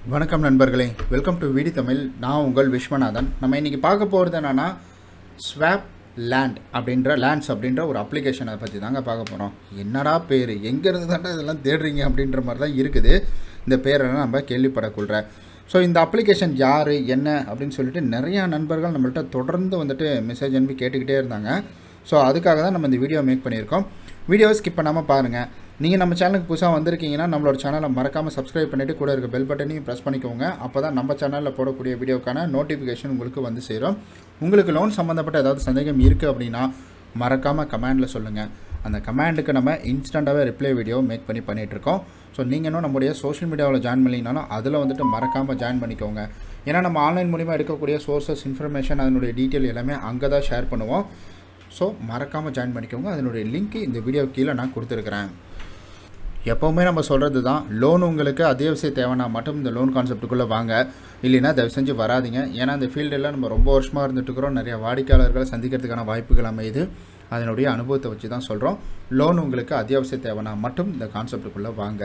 வணக்கம் நண்பர்களே welcome to விடி தமிழ் நான் உங்கள் விஸ்வநாதன் நம்ம இன்றைக்கி பார்க்க போகிறது என்னென்னா ஸ்வாப் லேண்ட் அப்படின்ற லேண்ட்ஸ் அப்படின்ற ஒரு அப்ளிகேஷனை பற்றி தாங்க பார்க்க போகிறோம் என்னடா பேர் எங்கேருந்து தாண்டா இதெல்லாம் தேடுறீங்க அப்படின்ற மாதிரி தான் இருக்குது இந்த பேரெல்லாம் நம்ம கேள்விப்படக்குள்ள ஸோ இந்த அப்ளிகேஷன் யார் என்ன அப்படின்னு சொல்லிட்டு நிறையா நண்பர்கள் நம்மள்ட்ட தொடர்ந்து வந்துட்டு மெசேஜ் அனுப்பி கேட்டுக்கிட்டே இருந்தாங்க ஸோ அதுக்காக தான் நம்ம இந்த வீடியோ மேக் பண்ணியிருக்கோம் வீடியோவை ஸ்கிப் பண்ணாமல் பாருங்கள் நீங்கள் நம்ம சேனலுக்கு புதுசாக வந்திருக்கீங்கன்னா நம்மளோட சேனலை மறக்காமல் சப்ஸ்கிரைப் பண்ணிவிட்டு கூட இருக்க பெல் பட்டனையும் ப்ரெஸ் பண்ணிக்கோங்க அப்போ தான் நம்ம சேனலில் போடக்கூடிய வீடியோக்கான நோட்டிஃபிகேஷன் உங்களுக்கு வந்து சேரும் உங்களுக்கு லோன் சம்மந்தப்பட்ட ஏதாவது சந்தேகம் இருக்குது அப்படின்னா மறக்காமல் கமெண்டில் சொல்லுங்கள் அந்த கமெண்டுக்கு நம்ம இன்ஸ்டண்ட்டாகவே ரிப்ளை வீடியோ மேக் பண்ணி பண்ணிகிட்ருக்கோம் ஸோ நீங்கள் இன்னும் நம்முடைய சோஷியல் மீடியாவில் ஜாயின் பண்ணிங்கனாலும் அதில் வந்துட்டு மறக்காமல் ஜாயின் பண்ணிக்கோங்க ஏன்னா நம்ம ஆன்லைன் மூலிமா எடுக்கக்கூடிய சோர்சஸ் இன்ஃபர்மேஷன் அதனுடைய டீட்டெயில் எல்லாமே அங்கே தான் ஷேர் பண்ணுவோம் ஸோ மறக்காமல் ஜாயின் பண்ணிக்கோங்க அதனுடைய லிங்க் இந்த வீடியோ கீழே நான் கொடுத்துருக்குறேன் எப்போவுமே நம்ம சொல்கிறது தான் லோன் உங்களுக்கு அத்தியாவசிய தேவைன்னா மட்டும் இந்த லோன் கான்செப்ட்டுக்குள்ளே வாங்க இல்லைன்னா தயவு செஞ்சு வராதிங்க ஏன்னா இந்த ஃபீல்டெல்லாம் நம்ம ரொம்ப வருஷமாக இருந்துட்டுருக்குறோம் நிறைய வாடிக்கையாளர்களை சந்திக்கிறதுக்கான வாய்ப்புகள் அமையுது அதனுடைய அனுபவத்தை வச்சு தான் சொல்கிறோம் லோன் உங்களுக்கு அத்தியாவசிய தேவைன்னா மட்டும் இந்த கான்செப்ட்டுக்குள்ளே வாங்க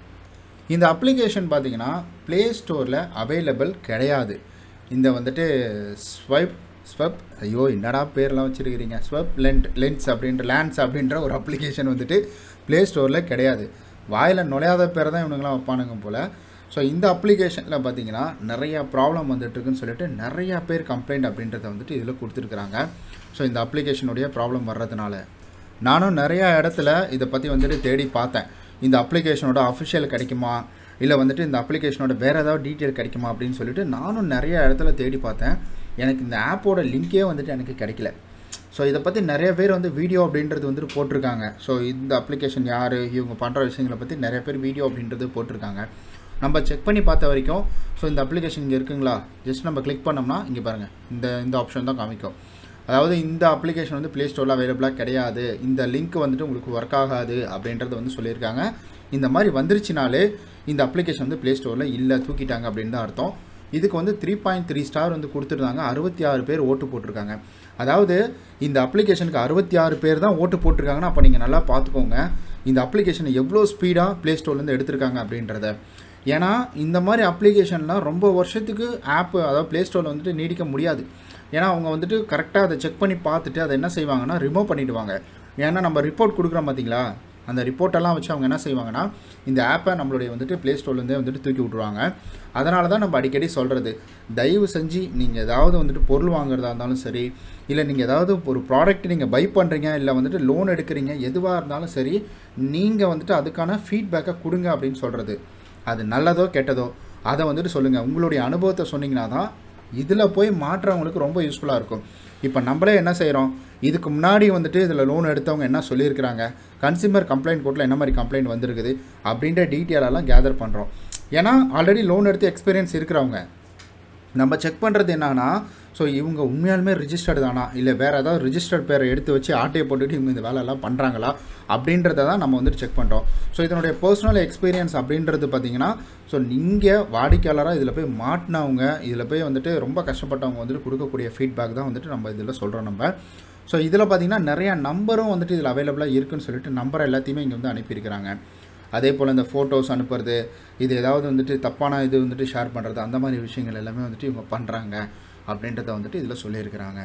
இந்த அப்ளிகேஷன் பார்த்தீங்கன்னா ப்ளே ஸ்டோரில் அவைலபிள் கிடையாது இந்த வந்துட்டு ஸ்வைப் ஸ்வப் ஐயோ என்னடா பேர்லாம் வச்சுருக்கிறீங்க ஸ்வப் லென்ட் லென்ஸ் அப்படின்ற லேண்ட்ஸ் அப்படின்ற ஒரு அப்ளிகேஷன் வந்துட்டு ப்ளே ஸ்டோரில் கிடையாது வாயில் நுழையாத பேரை தான் இவனுங்களாம் வைப்பானுங்க போல் ஸோ இந்த அப்ளிகேஷனில் பார்த்தீங்கன்னா நிறையா ப்ராப்ளம் வந்துட்டுருக்குன்னு சொல்லிட்டு நிறையா பேர் கம்ப்ளைண்ட் அப்படின்றத வந்துட்டு இதில் கொடுத்துருக்குறாங்க ஸோ இந்த அப்ளிகேஷனுடைய ப்ராப்ளம் வர்றதுனால நானும் நிறையா இடத்துல இதை பற்றி வந்துட்டு தேடி பார்த்தேன் இந்த அப்ளிகேஷனோட அஃபிஷியல் கிடைக்குமா இல்லை வந்துட்டு இந்த அப்ளிகேஷனோட வேறு ஏதாவது டீட்டெயில் கிடைக்குமா அப்படின்னு சொல்லிட்டு நானும் நிறைய இடத்துல தேடி பார்த்தேன் எனக்கு இந்த ஆப்போட லிங்கே வந்துட்டு எனக்கு கிடைக்கல ஸோ இதை பற்றி நிறைய பேர் வந்து வீடியோ அப்படின்றது வந்துட்டு போட்டிருக்காங்க ஸோ இந்த அப்ளிகேஷன் யார் இவங்க பண்ணுற விஷயங்களை பற்றி நிறைய பேர் வீடியோ அப்படின்றது போட்டிருக்காங்க நம்ம செக் பண்ணி பார்த்த வரைக்கும் ஸோ இந்த அப்ளிகேஷன் இங்கே இருக்குங்களா ஜஸ்ட் நம்ம கிளிக் பண்ணோம்னா இங்கே பாருங்கள் இந்த இந்த ஆப்ஷன் தான் காமிக்கும் அதாவது இந்த அப்ளிகேஷன் வந்து ப்ளே ஸ்டோரில் அவைலபிளாக கிடையாது இந்த லிங்க் வந்துட்டு உங்களுக்கு ஒர்க் ஆகாது அப்படின்றத வந்து சொல்லியிருக்காங்க இந்த மாதிரி வந்துருச்சுனாலே இந்த அப்ளிகேஷன் வந்து ப்ளே ஸ்டோரில் இல்லை தூக்கிட்டாங்க அப்படின்னு தான் அர்த்தம் இதுக்கு வந்து த்ரீ பாயிண்ட் த்ரீ ஸ்டார் வந்து கொடுத்துருந்தாங்க அறுபத்தி ஆறு பேர் ஓட்டு போட்டிருக்காங்க அதாவது இந்த அப்ளிகேஷனுக்கு அறுபத்தி ஆறு பேர் தான் ஓட்டு போட்டிருக்காங்கன்னா அப்போ நீங்கள் நல்லா பார்த்துக்கோங்க இந்த அப்ளிகேஷனை எவ்வளோ ஸ்பீடாக ப்ளே ஸ்டோர்லேருந்து எடுத்திருக்காங்க அப்படின்றத ஏன்னா இந்த மாதிரி அப்ளிகேஷன்லாம் ரொம்ப வருஷத்துக்கு ஆப் அதாவது ப்ளே ஸ்டோரில் வந்துட்டு நீடிக்க முடியாது ஏன்னா அவங்க வந்துட்டு கரெக்டாக அதை செக் பண்ணி பார்த்துட்டு அதை என்ன செய்வாங்கன்னா ரிமூவ் பண்ணிவிடுவாங்க ஏன்னா நம்ம ரிப்போர்ட் கொடுக்குறோம் பார்த்தீங்களா அந்த ரிப்போர்ட்டெல்லாம் வச்சு அவங்க என்ன செய்வாங்கன்னா இந்த ஆப்பை நம்மளுடைய வந்துட்டு ப்ளே ஸ்டோர்லேருந்தே வந்துட்டு தூக்கி விட்ருவாங்க அதனால தான் நம்ம அடிக்கடி சொல்கிறது தயவு செஞ்சு நீங்கள் ஏதாவது வந்துட்டு பொருள் வாங்குறதா இருந்தாலும் சரி இல்லை நீங்கள் ஏதாவது ஒரு ப்ராடக்ட் நீங்கள் பை பண்ணுறீங்க இல்லை வந்துட்டு லோன் எடுக்கிறீங்க எதுவாக இருந்தாலும் சரி நீங்கள் வந்துட்டு அதுக்கான ஃபீட்பேக்கை கொடுங்க அப்படின்னு சொல்கிறது அது நல்லதோ கெட்டதோ அதை வந்துட்டு சொல்லுங்கள் உங்களுடைய அனுபவத்தை சொன்னீங்கன்னா தான் இதில் போய் மாற்றுறவங்களுக்கு ரொம்ப யூஸ்ஃபுல்லாக இருக்கும் இப்போ நம்மளே என்ன செய்கிறோம் இதுக்கு முன்னாடி வந்துட்டு இதில் லோன் எடுத்தவங்க என்ன சொல்லியிருக்கிறாங்க கன்சியூமர் கம்ப்ளைண்ட் கோர்ட்டில் என்ன மாதிரி கம்ப்ளைண்ட் வந்திருக்குது அப்படின்ற டீட்டெயிலெல்லாம் கேதர் பண்ணுறோம் ஏன்னா ஆல்ரெடி லோன் எடுத்து எக்ஸ்பீரியன்ஸ் இருக்கிறவங்க நம்ம செக் பண்ணுறது என்னன்னா ஸோ இவங்க உண்மையாலுமே ரிஜிஸ்டர்டு தானா இல்லை வேறு ஏதாவது ரிஜிஸ்டர்ட் பேரை எடுத்து வச்சு ஆட்டையை போட்டுட்டு இவங்க இந்த வேலையெல்லாம் பண்ணுறாங்களா அப்படின்றத தான் நம்ம வந்துட்டு செக் பண்ணுறோம் ஸோ இதனுடைய பர்சனல் எக்ஸ்பீரியன்ஸ் அப்படின்றது பார்த்திங்கன்னா ஸோ நீங்கள் வாடிக்கையாளராக இதில் போய் மாட்டினவங்க இதில் போய் வந்துட்டு ரொம்ப கஷ்டப்பட்டவங்க வந்துட்டு கொடுக்கக்கூடிய ஃபீட்பேக் தான் வந்துட்டு நம்ம இதில் சொல்கிறோம் நம்ம ஸோ இதில் பார்த்திங்கன்னா நிறையா நம்பரும் வந்துட்டு இதில் அவைலபிளாக இருக்குன்னு சொல்லிட்டு நம்பர் எல்லாத்தையுமே இங்கே வந்து அனுப்பியிருக்கிறாங்க அதே போல் இந்த ஃபோட்டோஸ் அனுப்புறது இது ஏதாவது வந்துட்டு தப்பான இது வந்துட்டு ஷேர் பண்ணுறது அந்த மாதிரி விஷயங்கள் எல்லாமே வந்துட்டு இவங்க பண்ணுறாங்க அப்படின்றத வந்துட்டு இதில் சொல்லியிருக்கிறாங்க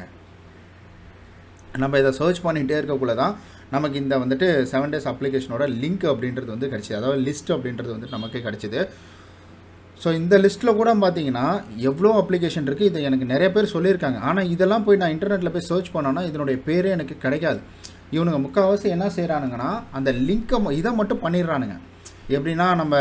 நம்ம இதை சர்ச் பண்ணிகிட்டே இருக்கக்குள்ள தான் நமக்கு இந்த வந்துட்டு செவன் டேஸ் அப்ளிகேஷனோட லிங்க் அப்படின்றது வந்து கிடச்சிது அதாவது லிஸ்ட் அப்படின்றது வந்து நமக்கு கிடச்சிது ஸோ இந்த லிஸ்ட்டில் கூட பார்த்தீங்கன்னா எவ்வளோ அப்ளிகேஷன் இருக்குது இதை எனக்கு நிறைய பேர் சொல்லியிருக்காங்க ஆனால் இதெல்லாம் போய் நான் இன்டர்நெட்டில் போய் சர்ச் பண்ணோன்னா இதனுடைய பேரே எனக்கு கிடைக்காது இவனுங்க முக்கால்வாசி என்ன செய்கிறானுங்கன்னா அந்த லிங்க்கை இதை மட்டும் பண்ணிடுறானுங்க எப்படின்னா நம்ம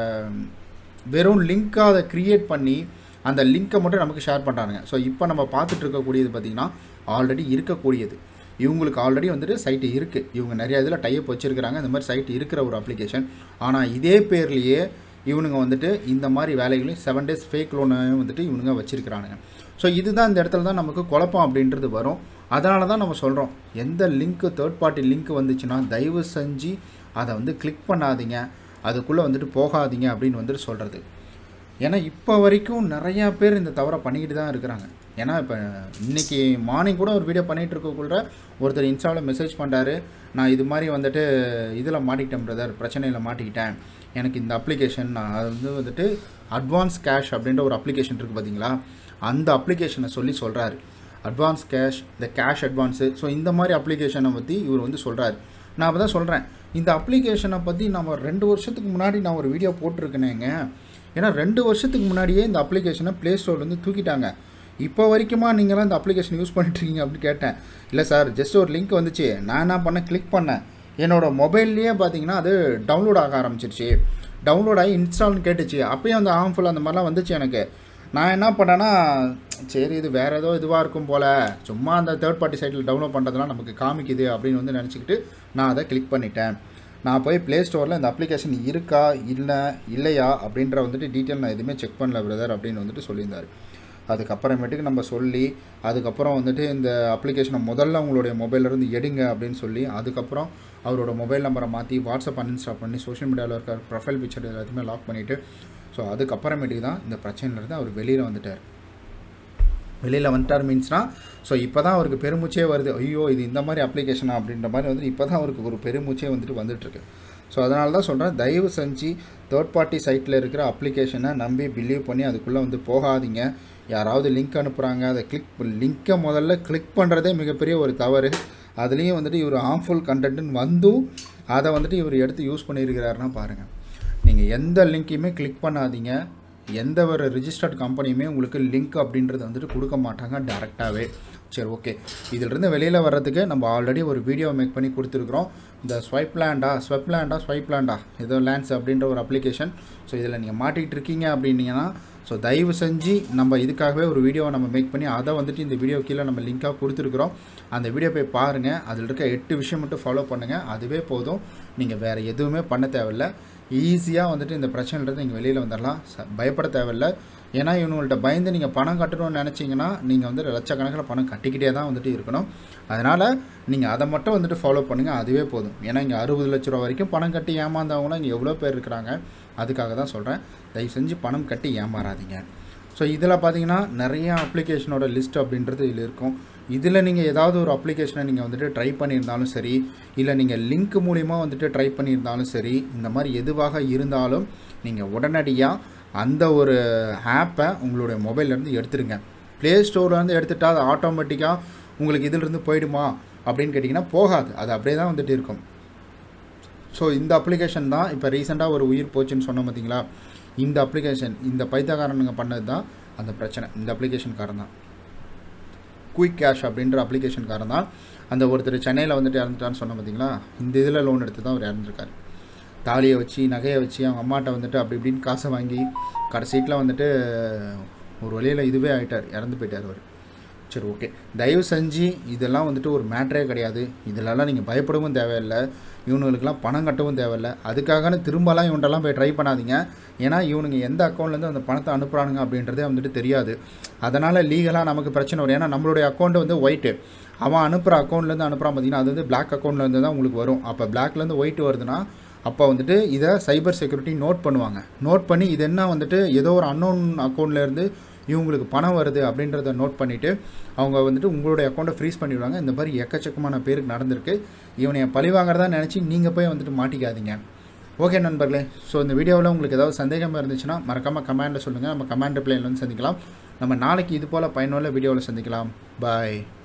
வெறும் லிங்க்காக அதை க்ரியேட் பண்ணி அந்த லிங்க்கை மட்டும் நமக்கு ஷேர் பண்ணுறானுங்க ஸோ இப்போ நம்ம பார்த்துட்டு இருக்கக்கூடியது பார்த்திங்கன்னா ஆல்ரெடி இருக்கக்கூடியது இவங்களுக்கு ஆல்ரெடி வந்துட்டு சைட்டு இருக்குது இவங்க நிறைய இதில் டைப் வச்சுருக்கிறாங்க இந்த மாதிரி சைட்டு இருக்கிற ஒரு அப்ளிகேஷன் ஆனால் இதே பேர்லேயே இவனுங்க வந்துட்டு இந்த மாதிரி வேலைகளையும் செவன் டேஸ் ஃபேக் லோனையும் வந்துட்டு இவனுங்க வச்சுருக்கிறானுங்க ஸோ இதுதான் இந்த இடத்துல தான் நமக்கு குழப்பம் அப்படின்றது வரும் அதனால தான் நம்ம சொல்கிறோம் எந்த லிங்க்கு தேர்ட் பார்ட்டி லிங்க் வந்துச்சுன்னா தயவு செஞ்சு அதை வந்து கிளிக் பண்ணாதீங்க அதுக்குள்ளே வந்துட்டு போகாதீங்க அப்படின்னு வந்துட்டு சொல்கிறது ஏன்னா இப்போ வரைக்கும் நிறையா பேர் இந்த தவறை பண்ணிக்கிட்டு தான் இருக்கிறாங்க ஏன்னா இப்போ இன்றைக்கி மார்னிங் கூட ஒரு வீடியோ பண்ணிகிட்டு இருக்கக்குள்ள ஒருத்தர் இன்ஸ்டாவில் மெசேஜ் பண்ணுறாரு நான் இது மாதிரி வந்துட்டு இதில் மாட்டிக்கிட்டேன் பிரதர் பிரச்சனையில் மாட்டிக்கிட்டேன் எனக்கு இந்த அப்ளிகேஷன் நான் அது வந்து வந்துட்டு அட்வான்ஸ் கேஷ் அப்படின்ற ஒரு அப்ளிகேஷன் இருக்குது பார்த்தீங்களா அந்த அப்ளிகேஷனை சொல்லி சொல்கிறாரு அட்வான்ஸ் கேஷ் இந்த கேஷ் அட்வான்ஸு ஸோ இந்த மாதிரி அப்ளிகேஷனை பற்றி இவர் வந்து சொல்கிறாரு நான் அப்போ தான் சொல்கிறேன் இந்த அப்ளிகேஷனை பற்றி நம்ம ரெண்டு வருஷத்துக்கு முன்னாடி நான் ஒரு வீடியோ போட்டிருக்கேனேங்க ஏன்னா ரெண்டு வருஷத்துக்கு முன்னாடியே இந்த அப்ளிகேஷனை ப்ளே ஸ்டோர்லேருந்து தூக்கிட்டாங்க இப்போ வரைக்குமா நீங்களாம் இந்த அப்ளிகேஷன் யூஸ் பண்ணிட்டுருக்கீங்க அப்படின்னு கேட்டேன் இல்லை சார் ஜஸ்ட் ஒரு லிங்க் வந்துச்சு நான் என்ன பண்ணேன் கிளிக் பண்ணேன் என்னோடய மொபைல்லையே பார்த்தீங்கன்னா அது டவுன்லோட் ஆக ஆரம்பிச்சிருச்சு டவுன்லோட் ஆகி இன்ஸ்டால்னு கேட்டுச்சு அப்பயும் அந்த ஹார்ம்ஃபுல் அந்த மாதிரிலாம் வந்துச்சு எனக்கு நான் என்ன பண்ணேன்னா சரி இது வேறு ஏதோ இதுவாக இருக்கும் போல் சும்மா அந்த தேர்ட் பார்ட்டி சைட்டில் டவுன்லோட் பண்ணுறதுலாம் நமக்கு காமிக்குது அப்படின்னு வந்து நினச்சிக்கிட்டு நான் அதை கிளிக் பண்ணிட்டேன் நான் போய் ப்ளே ஸ்டோரில் இந்த அப்ளிகேஷன் இருக்கா இல்லை இல்லையா அப்படின்ற வந்துட்டு டீட்டெயில் நான் எதுவுமே செக் பண்ணல பிரதர் அப்படின்னு வந்துட்டு சொல்லியிருந்தார் அதுக்கப்புறமேட்டுக்கு நம்ம சொல்லி அதுக்கப்புறம் வந்துட்டு இந்த அப்ளிகேஷனை முதல்ல உங்களுடைய மொபைல்லேருந்து எடுங்க அப்படின்னு சொல்லி அதுக்கப்புறம் அவரோட மொபைல் நம்பரை மாற்றி வாட்ஸ்அப் அன்இன்ஸ்டால் பண்ணி சோஷியல் மீடியாவில் இருக்க ப்ரொஃபைல் பிக்சர் எல்லாத்தையுமே லாக் பண்ணிவிட்டு ஸோ அதுக்கப்புறமேட்டுக்கு தான் இந்த பிரச்சனையிலேருந்து அவர் வெளியில் வந்துட்டார் வெளியில் வந்துட்டார் மீன்ஸ்னால் ஸோ இப்போ தான் அவருக்கு பெருமூச்சே வருது ஐயோ இது இந்த மாதிரி அப்ளிகேஷனா அப்படின்ற மாதிரி வந்து இப்போ தான் அவருக்கு ஒரு பெருமூச்சே வந்துட்டு வந்துட்டுருக்கு ஸோ அதனால தான் சொல்கிறேன் தயவு செஞ்சு தேர்ட் பார்ட்டி சைட்டில் இருக்கிற அப்ளிகேஷனை நம்பி பிலீவ் பண்ணி அதுக்குள்ளே வந்து போகாதீங்க யாராவது லிங்க் அனுப்புகிறாங்க அதை கிளிக் லிங்க்கை முதல்ல கிளிக் பண்ணுறதே மிகப்பெரிய ஒரு தவறு அதுலேயும் வந்துட்டு இவர் ஹார்ம்ஃபுல் கண்டென்ட்னு வந்தும் அதை வந்துட்டு இவர் எடுத்து யூஸ் பண்ணியிருக்கிறாருன்னா பாருங்கள் நீங்கள் எந்த லிங்க்கையுமே கிளிக் பண்ணாதீங்க எந்த ஒரு ரிஜிஸ்டர்ட் கம்பெனியுமே உங்களுக்கு லிங்க் அப்படின்றது வந்துட்டு கொடுக்க மாட்டாங்க டேரெக்டாகவே சரி ஓகே இதிலிருந்து வெளியில் வர்றதுக்கு நம்ம ஆல்ரெடி ஒரு வீடியோ மேக் பண்ணி கொடுத்துருக்குறோம் இந்த ஸ்வைப் லேண்டா ஸ்வைப் லேண்டா ஸ்வைப் லேண்டா ஏதோ லேண்ட்ஸ் அப்படின்ற ஒரு அப்ளிகேஷன் ஸோ இதில் நீங்கள் மாட்டிகிட்டு இருக்கீங்க அப்படின்னீங்கன்னா ஸோ தயவு செஞ்சு நம்ம இதுக்காகவே ஒரு வீடியோவை நம்ம மேக் பண்ணி அதை வந்துட்டு இந்த வீடியோ கீழே நம்ம லிங்காக கொடுத்துருக்குறோம் அந்த வீடியோ போய் பாருங்கள் அதில் இருக்க எட்டு விஷயம் மட்டும் ஃபாலோ பண்ணுங்கள் அதுவே போதும் நீங்கள் வேறு எதுவுமே பண்ண தேவையில்ல ஈஸியாக வந்துட்டு இந்த பிரச்சனையிலேருந்து நீங்கள் வெளியில் வந்துடலாம் ச பயப்பட தேவையில்ல ஏன்னா இவங்கள்ட்ட பயந்து நீங்கள் பணம் கட்டணும்னு நினச்சிங்கன்னா நீங்கள் வந்து லட்சக்கணக்கில் பணம் கட்டிக்கிட்டே தான் வந்துட்டு இருக்கணும் அதனால் நீங்கள் அதை மட்டும் வந்துட்டு ஃபாலோ பண்ணுங்கள் அதுவே போதும் ஏன்னா இங்கே அறுபது லட்ச ரூபா வரைக்கும் பணம் கட்டி ஏமாந்தவங்களாம் இங்கே எவ்வளோ பேர் இருக்கிறாங்க அதுக்காக தான் சொல்கிறேன் தயவு செஞ்சு பணம் கட்டி ஏமாறாதீங்க ஸோ இதில் பார்த்தீங்கன்னா நிறைய அப்ளிகேஷனோட லிஸ்ட் அப்படின்றது இதில் இருக்கும் இதில் நீங்கள் ஏதாவது ஒரு அப்ளிகேஷனை நீங்கள் வந்துட்டு ட்ரை பண்ணியிருந்தாலும் சரி இல்லை நீங்கள் லிங்க் மூலிமா வந்துட்டு ட்ரை பண்ணியிருந்தாலும் சரி இந்த மாதிரி எதுவாக இருந்தாலும் நீங்கள் உடனடியாக அந்த ஒரு ஆப்பை உங்களுடைய மொபைல்லேருந்து எடுத்துருங்க ப்ளே ஸ்டோர்லேருந்து எடுத்துட்டால் அது ஆட்டோமேட்டிக்காக உங்களுக்கு இதிலிருந்து போயிடுமா அப்படின்னு கேட்டிங்கன்னா போகாது அது அப்படியே தான் வந்துட்டு இருக்கும் ஸோ இந்த அப்ளிகேஷன் தான் இப்போ ரீசெண்டாக ஒரு உயிர் போச்சுன்னு சொன்னோம் பார்த்தீங்களா இந்த அப்ளிகேஷன் இந்த பைத்தாக்காரனுங்க பண்ணது தான் அந்த பிரச்சனை இந்த அப்ளிகேஷன்காரன் தான் குயிக் கேஷ் அப்படின்ற அப்ளிகேஷன்காரன் தான் அந்த ஒருத்தர் சென்னையில் வந்துட்டு இறந்துட்டான்னு சொன்னோம் பார்த்தீங்களா இந்த இதில் லோன் எடுத்து தான் அவர் இறந்துருக்காரு தாலியை வச்சு நகையை வச்சு அவங்க அம்மாட்ட வந்துட்டு அப்படி இப்படின்னு காசை வாங்கி கடைசீட்டில் வந்துட்டு ஒரு வழியில் இதுவே ஆகிட்டார் இறந்து போயிட்டார் அவர் சரி ஓகே தயவு செஞ்சு இதெல்லாம் வந்துட்டு ஒரு மேட்ரே கிடையாது இதிலெல்லாம் நீங்கள் பயப்படவும் தேவையில்லை இவனுங்களுக்கெல்லாம் பணம் கட்டவும் தேவையில்லை அதுக்காகன்னு திரும்பலாம் இவன்ட்டெல்லாம் போய் ட்ரை பண்ணாதீங்க ஏன்னா இவனுங்க எந்த அக்கௌண்ட்லேருந்து அந்த பணத்தை அனுப்புகிறானுங்க அப்படின்றதே வந்துட்டு தெரியாது அதனால் லீகலாக நமக்கு பிரச்சனை வரும் ஏன்னா நம்மளுடைய அக்கௌண்ட் வந்து ஒயிட்டு அவன் அனுப்புகிற அக்கௌண்ட்லேருந்து அனுப்புகிறான் பார்த்தீங்கன்னா அது வந்து பிளாக் அக்கௌண்ட்லேருந்து தான் உங்களுக்கு வரும் அப்போ பிளாக்லேருந்து ஒயிட் வருதுன்னா அப்போ வந்துட்டு இதை சைபர் செக்யூரிட்டி நோட் பண்ணுவாங்க நோட் பண்ணி இது என்ன வந்துட்டு ஏதோ ஒரு அன்னோன் அக்கௌண்ட்லேருந்து இவங்களுக்கு பணம் வருது அப்படின்றத நோட் பண்ணிவிட்டு அவங்க வந்துட்டு உங்களுடைய அக்கௌண்ட்டை ஃப்ரீஸ் பண்ணிவிடுவாங்க இந்த மாதிரி எக்கச்சக்கமான பேருக்கு நடந்திருக்கு இவனை பழி வாங்குறதா நினச்சி நீங்கள் போய் வந்துட்டு மாட்டிக்காதீங்க ஓகே நண்பர்களே ஸோ இந்த வீடியோவில் உங்களுக்கு ஏதாவது சந்தேகமாக இருந்துச்சுன்னா மறக்காமல் கமெண்டில் சொல்லுங்கள் நம்ம கமெண்ட் ரிப்ளைல வந்து சந்திக்கலாம் நம்ம நாளைக்கு இது போல் பயனுள்ள வீடியோவில் சந்திக்கலாம் பாய்